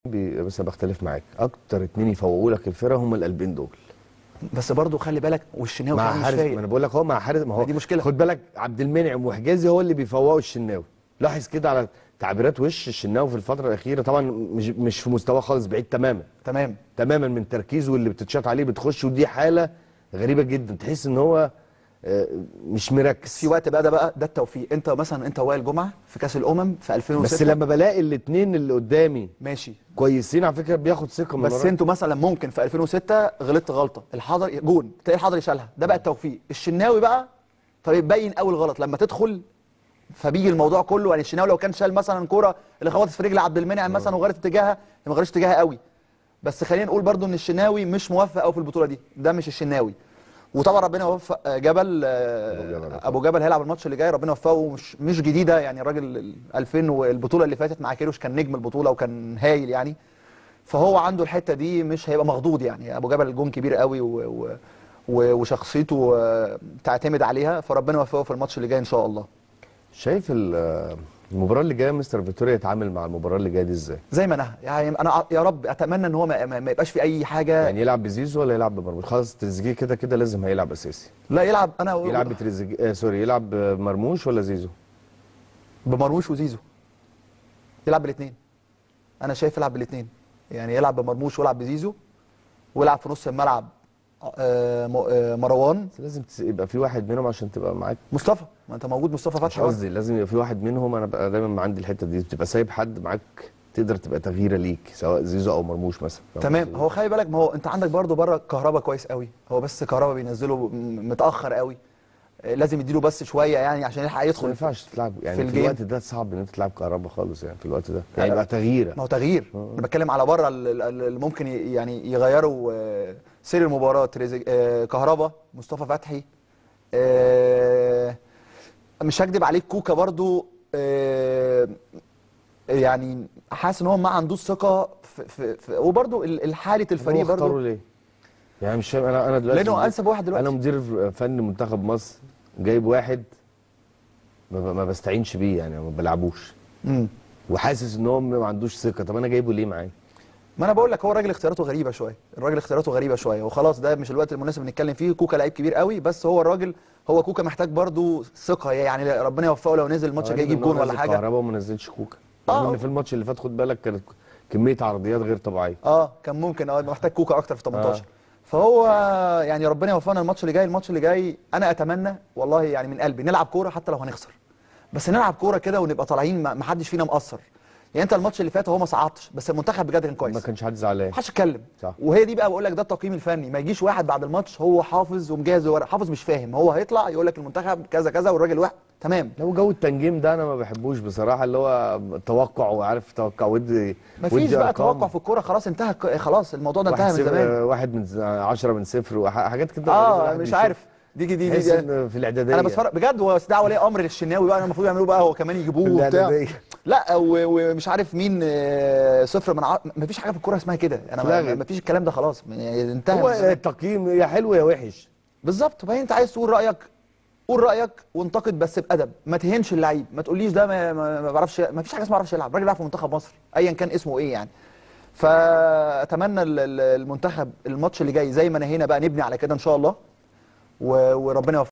بي- بس أنا بختلف معاك اكتر اتنين يفوقوا لك الفرقه هم القلبين دول بس برضه خلي بالك والشناوي مع كمان مش حارس فايق ما انا بقول لك هو مع حارس ما هو دي مشكلة. خد بالك عبد المنعم وحجازي هو اللي بيفوقوا الشناوي لاحظ كده على تعبيرات وش الشناوي في الفتره الاخيره طبعا مش مش في مستواه خالص بعيد تماما تمام تماما من تركيزه واللي بتتشاط عليه بتخش ودي حاله غريبه جدا تحس ان هو آه، مش مركز في وقت بقى ده بقى ده التوفيق انت مثلا انت وائل جمعه في كاس الامم في 2006 بس لما بلاقي الاثنين اللي قدامي ماشي كويسين على فكره بياخد ثقه من بس ورا. انتوا مثلا ممكن في 2006 غلطت غلطه الحضري جون تلاقي الحضري شالها ده بقى التوفيق الشناوي بقى طيب باين قوي الغلط لما تدخل فبيجي الموضوع كله يعني الشناوي لو كان شال مثلا كوره اللي خبطت في رجل عبد المنعم مثلا وغيرت اتجاهها ما غيرتش اتجاهها قوي بس خلينا نقول برضو ان الشناوي مش موفق قوي في البطوله دي ده مش الشناوي وطبعا ربنا يوفق آه، جبل آه، أبو جبل. ابو جبل هيلعب الماتش اللي جاي ربنا يوفقه مش مش جديده يعني الراجل ال 2000 والبطوله اللي فاتت مع كيروش كان نجم البطوله وكان هايل يعني فهو عنده الحته دي مش هيبقى مخضوض يعني ابو جبل جون كبير قوي و و و وشخصيته آه، تعتمد عليها فربنا يوفقه في الماتش اللي جاي ان شاء الله شايف ال- المباراه اللي جايه مستر فيتوريا يتعامل مع المباراه اللي جايه دي ازاي زي ما انا يعني انا يا رب اتمنى ان هو ما, ما ما يبقاش في اي حاجه يعني يلعب بزيزو ولا يلعب بمرموش خلاص تريزيجيه كده كده لازم هيلعب اساسي لا يلعب انا يلعب بتريزيجيه آه سوري يلعب بمرموش ولا زيزو بمرموش وزيزو يلعب بالاثنين انا شايف يلعب بالاثنين يعني يلعب بمرموش ويلعب بزيزو ويلعب في نص الملعب آه، م- آه، مروان بس لازم تس- يبقى في واحد منهم عشان تبقى معاك مصطفى ما انت موجود مصطفى مش فتحي برضه. قصدي لازم يبقى في واحد منهم انا بقى دايما عندي الحته دي بتبقى سايب حد معاك تقدر تبقى تغييره ليك سواء زيزو او مرموش مثلا فاهم تمام قصدي؟ هو خلي بالك ما هو انت عندك برضه بره كهربا كويس قوي هو بس كهربا بينزله م- متاخر قوي آه، لازم يديله بس شويه يعني عشان يلحق بس ما يدخل ينفعش تلعب يعني في في, الجيم. الوقت ده صعب ان انت تلعب كهربا خالص يعني في الوقت ده لا، يعني لا. يبقى تغييره ما هو تغيير انا بتكلم على بره ال- ال- اللي ممكن ي- يعني يغيروا آه، سير المباراه تريزي- آه، كهربا مصطفى فتحي آه، مش هكدب عليك كوكا برضو آه، يعني حاسس ان هو ما عندوش ثقه في, في, في وبرضو ال- الحاله الفريق هو اختاره برضو ليه؟ يعني مش فاهم انا انا دلوقتي لانه مدير- انسب واحد دلوقتي انا مدير فن منتخب مصر جايب واحد ما, ب- ما بستعينش بيه يعني ما بلعبوش مم. وحاسس ان هو ما عندوش ثقه طب انا جايبه ليه معايا؟ ما انا بقول لك هو الراجل اختياراته غريبه شويه الراجل اختياراته غريبه شويه وخلاص ده مش الوقت المناسب نتكلم فيه كوكا لعيب كبير قوي بس هو الراجل هو كوكا محتاج برضو ثقه يعني ربنا يوفقه لو نزل الماتش الجاي يجيب جون ولا حاجه كهربا وما نزلش كوكا آه. رغم ان في الماتش اللي فات خد بالك كانت كميه عرضيات غير طبيعيه اه كان ممكن اه يبقى محتاج كوكا اكتر في 18 فهو يعني ربنا يوفقنا الماتش اللي جاي الماتش اللي جاي انا اتمنى والله يعني من قلبي نلعب كوره حتى لو هنخسر بس نلعب كوره كده ونبقى طالعين ما ما حدش فينا مقصر يعني انت الماتش اللي فات هو ما صعدتش بس المنتخب بجد كان كويس ما كانش حد زعلان محدش اتكلم صح. وهي دي بقى بقول لك ده التقييم الفني ما يجيش واحد بعد الماتش هو حافظ ومجهز ورق حافظ مش فاهم هو هيطلع يقول لك المنتخب كذا كذا والراجل واحد تمام لو جو التنجيم ده انا ما بحبوش بصراحه اللي هو توقع وعارف توقع ودي مفيش ودي بقى أرقام. توقع في الكوره خلاص انتهى خلاص الموضوع ده واحد انتهى من صفر- زمان واحد من 10 من صفر وحاجات كده اه الواحد مش بيشوف. عارف دي دي دي, تحس دي إن في الاعداديه انا بتفرج بجد هو استدعاء ولي امر للشناوي بقى المفروض يعملوه بقى هو كمان يجيبوه في وبتاع الإعدادية. لا و- ومش عارف مين آه، صفر من ع... مفيش حاجه في الكوره اسمها كده انا ما- اتلغت. مفيش الكلام ده خلاص يعني انتهى هو من زمان. التقييم يا حلو يا وحش بالظبط فهي انت عايز تقول رايك قول رايك وانتقد بس بادب ما تهنش اللعيب ما تقوليش ده ما, ما, ما بعرفش ما فيش حاجه اسمها ما بعرفش يلعب الراجل بيلعب في منتخب مصر ايا كان اسمه ايه يعني فاتمنى ال- ال- المنتخب الماتش اللي جاي زي ما نهينا بقى نبني على كده ان شاء الله و- وربنا يوفقنا